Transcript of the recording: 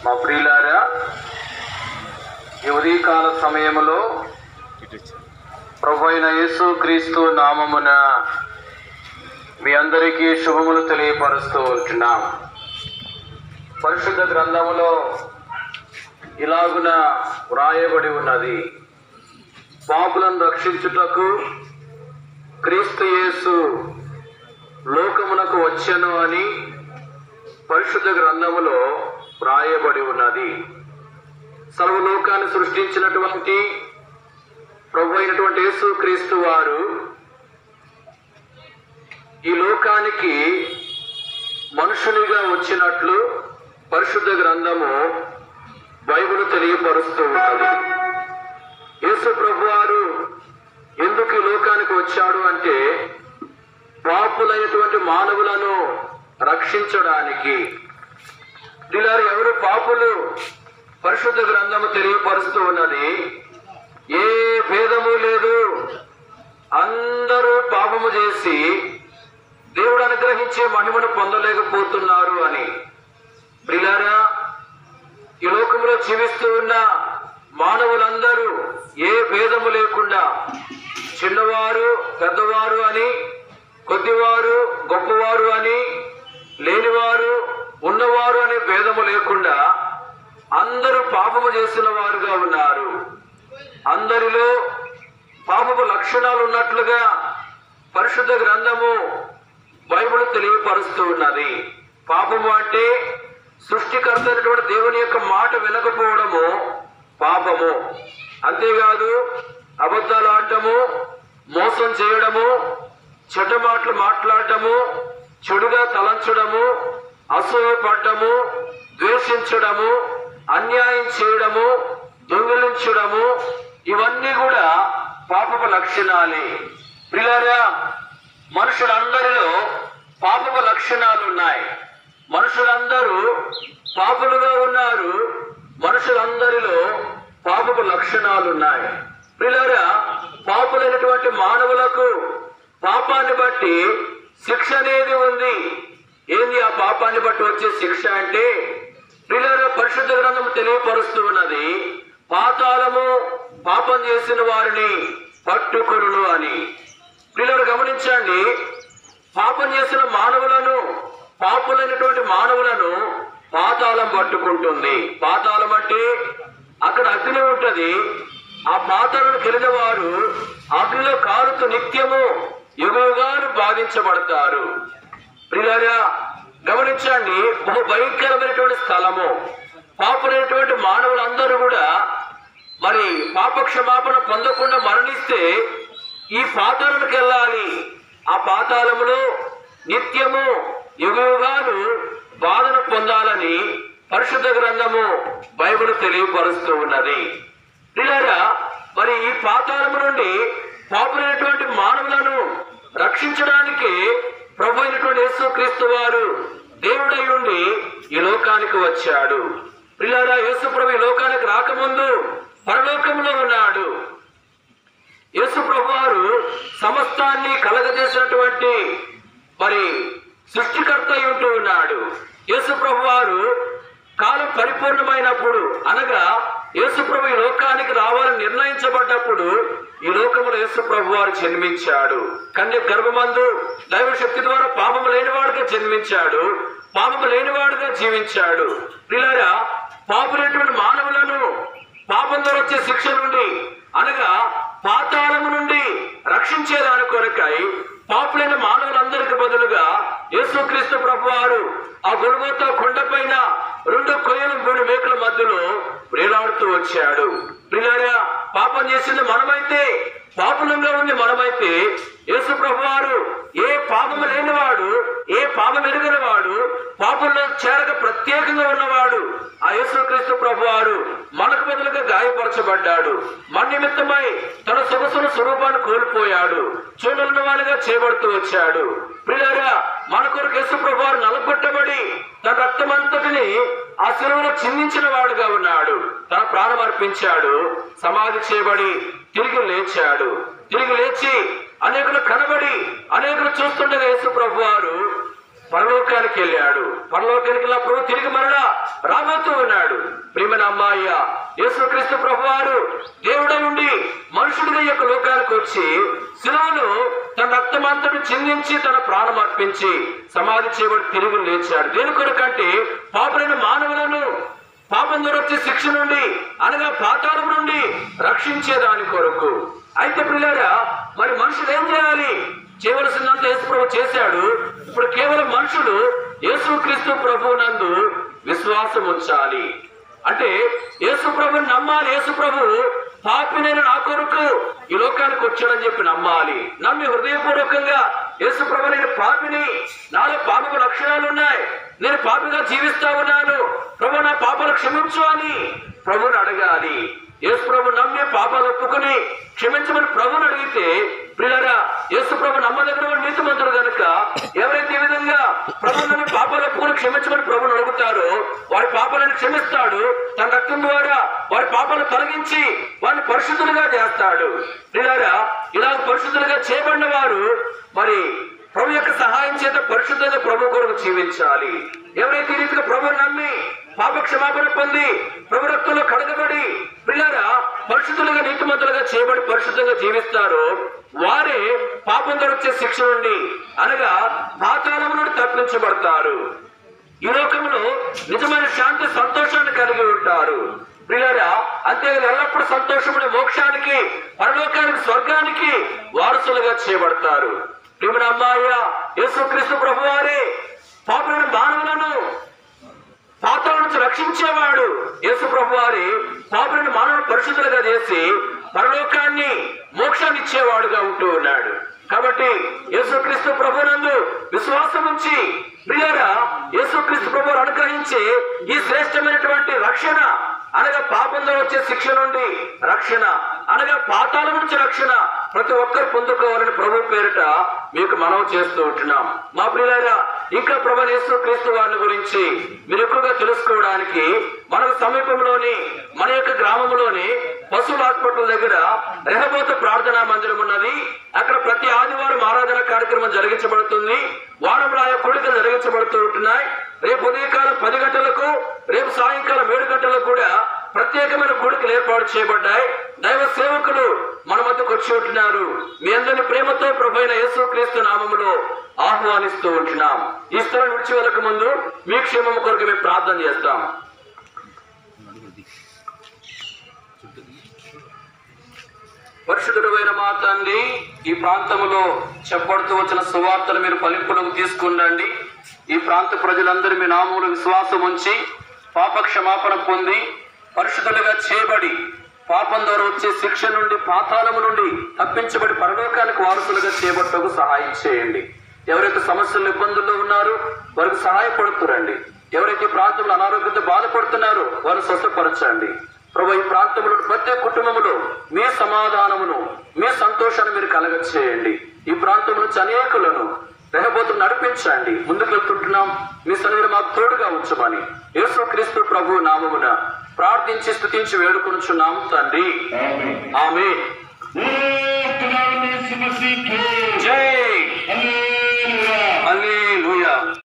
మా ప్రియులారా ఈ ఉదయకాల సమయంలో ప్రభు అయిన యేసు క్రీస్తు నామమున మీ అందరికీ శుభములు తెలియపరుస్తూ ఉంటున్నాం పరిశుద్ధ గ్రంథములో ఇలాగున వ్రాయబడి ఉన్నది పాపులను రక్షించుటకు క్రీస్తు యేసు లోకమునకు వచ్చెను అని పరిశుద్ధ గ్రంథములో వ్రాయబడి ఉన్నది సర్వలోకాన్ని సృష్టించినటువంటి ప్రభు అయినటువంటి యేసు క్రీస్తు వారు ఈ లోకానికి మనుషునిగా వచ్చినట్లు పరిశుద్ధ గ్రంథము బైబిల్ తెలియపరుస్తూ ఉన్నది యేసు ప్రభు వారు ఎందుకు ఈ లోకానికి వచ్చాడు అంటే పాపులైనటువంటి మానవులను రక్షించడానికి వీళ్ళారు ఎవరు పాపులు పరిశుద్ధ గ్రంథము తెలియపరుస్తూ ఉన్నది ఏ భేదము లేదు అందరూ పాపము చేసి దేవుడు అనుగ్రహించే మహిమను పొందలేకపోతున్నారు అని ప్రిలారా ఈ లోకంలో జీవిస్తూ ఉన్న మానవులందరూ ఏ భేదము లేకుండా చిన్నవారు పెద్దవారు అని కొద్దివారు గొప్పవారు అని లేనివారు ఉన్నవారు అనే భేదము లేకుండా అందరూ పాపము చేసిన వారుగా ఉన్నారు అందరిలో పాపపు లక్షణాలు ఉన్నట్లుగా పరిశుద్ధ గ్రంథము బైబిల్ తెలియపరుస్తూ ఉన్నది పాపము అంటే సృష్టికర్త అయినటువంటి దేవుని యొక్క మాట వినకపోవడము పాపము అంతేకాదు అబద్ధాలు ఆడటము మోసం చేయడము చెడ్డ మాటలు మాట్లాడటము చెడుగా తలంచడము అసూయపడటము ద్వేషించడము అన్యాయం చేయడము దొంగిలించడము ఇవన్నీ కూడా పాపపు లక్షణాలే ప్రిలారా మనుషులందరిలో పాపపు లక్షణాలు ఉన్నాయి మనుషులందరూ పాపులుగా ఉన్నారు మనుషులందరిలో పాపపు లక్షణాలు ఉన్నాయి ప్రిలారా పాపులైనటువంటి మానవులకు పాపాన్ని బట్టి శిక్ష అనేది ఉంది ఏంది ఆ పాపాన్ని బట్టి వచ్చే శిక్ష అంటే ప్రియులారా పరిశుద్ధ గ్రంథం తెలియపరుస్తూ ఉన్నది పాతాళము పాపం చేసిన వారిని పట్టుకొనును అని ప్రియులారు గమనించండి పాపం చేసిన మానవులను పాపులైనటువంటి మానవులను పాతాళం పట్టుకుంటుంది పాతాళం అంటే అక్కడ అగ్ని ఉంటది ఆ పాతాలను వెళ్ళిన వారు అగ్నిలో కాలుతూ నిత్యము యుగయుగాలు బాధించబడతారు ప్రియులారా గమనించండి బహు భయంకరమైనటువంటి స్థలము పాపులైనటువంటి మానవులందరూ కూడా మరి పాప క్షమాపణ పొందకుండా మరణిస్తే ఈ పాతాళానికి వెళ్ళాలి ఆ పాతాళములో నిత్యము యుగయుగాలు బాధను పొందాలని పరిశుద్ధ గ్రంథము బైబిల్ తెలియపరుస్తూ ఉన్నది ప్రియులారా మరి ఈ పాతాళము నుండి పాపులైనటువంటి మానవులను రక్షించడానికి ప్రభు అయినటువంటి యేసు క్రీస్తు వారు దేవుడై ఉండి ఈ లోకానికి వచ్చాడు పిల్లారా యేసు ప్రభు ఈ లోకానికి రాకముందు పరలోకంలో ఉన్నాడు యేసు ప్రభు వారు సమస్తాన్ని కలగజేసినటువంటి మరి సృష్టికర్త అయి ఉంటూ ఉన్నాడు యేసు ప్రభు వారు కాలం పరిపూర్ణమైనప్పుడు అనగా యేసు ప్రభు ఈ లోకానికి రావాలని నిర్ణయించబడ్డప్పుడు ఈ లోకంలో యేసు ప్రభు వారు జన్మించాడు కన్య గర్భమందు దైవ శక్తి ద్వారా పాపము లేనివాడుగా జన్మించాడు పాపము లేనివాడుగా జీవించాడు పిల్లరా పాపులైనటువంటి మానవులను పాపం ద్వారా వచ్చే శిక్ష నుండి అనగా పాతాళము నుండి రక్షించేదాని కొరకై పాపులైన మానవులందరికి బదులుగా యేసుక్రీస్తు ప్రభు వారు ఆ గొలుగుతో కొండపైన రెండు కొయ్యలు మూడు మేకల మధ్యలో వేలాడుతూ వచ్చాడు ప్రియారా పాపం చేసింది మనమైతే పాపులంగా ఉంది మనమైతే యేసు ప్రభు వారు ఏ పాపము లేనివాడు ఏ పాపం ఎరుగని వాడు పాపంలో చేరక ప్రత్యేకంగా ఉన్నవాడు ఆ యేసుక్రీస్తు ప్రభు వారు మనకు బదులుగా గాయపరచబడ్డాడు మన నిమిత్తమై తన సొగసుల స్వరూపాన్ని కోల్పోయాడు చూడన్న వాడిగా చేయబడుతూ వచ్చాడు ప్రియులారా మన కొరకు యేసు ప్రభు వారు నలగొట్టబడి తన రక్తమంతటిని ఆ శిలువలో చిందించిన వాడుగా ఉన్నాడు తన ప్రాణం అర్పించాడు సమాధి చేయబడి తిరిగి లేచాడు తిరిగి లేచి అనేకులు కనబడి అనేకులు చూస్తుండగా యేసు ప్రభు వారు పరలోకానికి వెళ్ళాడు పరలోకానికి వెళ్ళినప్పుడు తిరిగి మరలా రామ రాబోతూ ఉన్నాడు ప్రియమైన అమ్మాయ్య యేసుక్రీస్తు ప్రభువారు దేవుడ నుండి మనుషుడిగా ఈ యొక్క లోకానికి వచ్చి శిలువలో తన రక్తమంతటి చిందించి తన ప్రాణం అర్పించి సమాధి చేయబడి తిరిగి లేచాడు దేని కొరకంటే పాపలైన మానవులను పాపం ద్వారా వచ్చే శిక్ష నుండి అనగా పాతాళం నుండి రక్షించే దాని కొరకు అయితే పిల్లరా మరి మనుషులు ఏం చేయాలి చేయవలసిందంత యేసు ప్రభు చేశాడు ఇప్పుడు కేవలం మనుషులు యేసుక్రీస్తు ప్రభు నందు విశ్వాసం ఉంచాలి అంటే యేసు ప్రభుని నమ్మాలి యేసు ప్రభు పాపినైన నా కొరకు ఈ లోకానికి వచ్చాడని చెప్పి నమ్మాలి నమ్మి హృదయపూర్వకంగా యేసు ప్రభు నేను పాపిని నాలో పాపపు లక్షణాలు ఉన్నాయి నేను పాపిగా జీవిస్తా ఉన్నాను ప్రభు నా పాపాలు క్షమించు అని ప్రభుని అడగాలి యేసు ప్రభు నమ్మి పాపాలు ఒప్పుకొని క్షమించమని ప్రభుని అడిగితే ప్రియులరా యేసు ప్రభు నమ్మదగిన వాడు నీతిమంతుడు కనుక ఎవరైతే ఈ విధంగా ప్రభు నమ్మి పాపాలు ఒప్పుకొని క్షమించమని ప్రభుని అడుగుతారో వారి పాపాలను క్షమిస్తాడు తన రక్తం ద్వారా వారి పాపాలు తొలగించి వారిని పరిశుద్ధులుగా చేస్తాడు ప్రియులారా ఇలా పరిశుద్ధులుగా చేయబడిన వారు మరి ప్రభు యొక్క సహాయం చేత పరిశుద్ధంగా ప్రభు కొరకు జీవించాలి ఎవరైతే ఈ రీతిగా ప్రభుని నమ్మి పాప క్షమాపణ పొంది ప్రభు రక్తంలో కడగబడి పిల్లరా పరిశుద్ధులుగా నీతిమంతులుగా చేయబడి పరిశుద్ధంగా జీవిస్తారో వారే పాపం ద్వారా వచ్చే శిక్ష నుండి అనగా పాతాళం నుండి తప్పించబడతారు ఈ లోకంలో నిజమైన శాంతి సంతోషాన్ని కలిగి ఉంటారు ప్రియులారా అంతేగాని ఎల్లప్పుడూ సంతోషముడి మోక్షానికి పరలోకానికి స్వర్గానికి వారసులుగా చేయబడతారు ప్రియమైన అమ్మాయ యేసుక్రీస్తు ప్రభువారే పాపమైన మానవులను పాతాల నుంచి రక్షించేవాడు యేసు ప్రభు వారి పాపులను మానవుడు పరిశుద్ధులుగా చేసి పరలోకాన్ని మోక్షాన్ని ఇచ్చేవాడుగా ఉంటూ ఉన్నాడు కాబట్టి యేసుక్రీస్తు ప్రభునందు విశ్వాసం ఉంచి ప్రియారా యేసుక్రీస్తు ప్రభు అనుగ్రహించే ఈ శ్రేష్టమైనటువంటి రక్షణ అనగా పాపంలో వచ్చే శిక్ష నుండి రక్షణ అనగా పాతాల నుంచి రక్షణ ప్రతి ఒక్కరు పొందుకోవాలని ప్రభు పేరిట మీకు మనవి చేస్తూ ఉంటున్నాం మా ప్రియులారా ఇంకా ప్రభు యేసు క్రీస్తు వారిని గురించి మీరు ఎక్కువగా తెలుసుకోవడానికి మనకు సమీపంలోని మన యొక్క గ్రామంలోని పశువుల హాస్పిటల్ దగ్గర రెహబోత ప్రార్థనా మందిరం ఉన్నది అక్కడ ప్రతి ఆదివారం ఆరాధన కార్యక్రమం జరిగించబడుతుంది వారంలో ఆయా కోడికలు జరిగించబడుతూ ఉంటున్నాయి రేపు ఉదయకాలం పది గంటలకు రేపు సాయంకాలం ఏడు గంటలకు కూడా ప్రత్యేకమైన కోడికలు ఏర్పాటు చేయబడ్డాయి దైవ సేవకులు మన మధ్యకు వచ్చి ఉంటున్నారు మీ అందరిని ప్రేమతో ప్రభైన యేసు క్రీస్తు నామములో ఆహ్వానిస్తూ ఉంటున్నాం ఈ స్థలం విడిచి వెళ్ళక ముందు మీ క్షేమం కొరకు మేము ప్రార్థన చేస్తాం పరిశుద్ధుడైన మా తండ్రి ఈ ప్రాంతములో చెప్పబడుతూ వచ్చిన సువార్తలు మీరు ఫలింపులకు తీసుకుండండి ఈ ప్రాంత ప్రజలందరూ మీ నామములు విశ్వాసం ఉంచి పాప క్షమాపణ పొంది పరిశుద్ధులుగా చేయబడి పాపం ద్వారా వచ్చే శిక్ష నుండి పాతాళము నుండి తప్పించబడి పరలోకానికి వారసులుగా చేయబట్టకు సహాయం చేయండి ఎవరైతే సమస్యలు ఇబ్బందుల్లో ఉన్నారో వారికి సహాయపడుతురండి ఎవరైతే ఈ ప్రాంతంలో అనారోగ్యంతో బాధపడుతున్నారో వారిని స్వస్థపరచండి ప్రభు ఈ ప్రాంతంలో ప్రతి కుటుంబములో మీ సమాధానమును మీ సంతోషాన్ని మీరు కలగ చేయండి ఈ ప్రాంతం నుంచి అనేకులను రెహబోతులు నడిపించండి ముందుకు వెళ్తుంటున్నాం మీ సన్నిధిలో మాకు తోడుగా ఉంచమని యేసు క్రీస్తు ప్రభు నామమున ప్రార్థించి స్థుతించి వేడుకొనుచున్నాం తండ్రి ఆమె జై హల్లెలూయా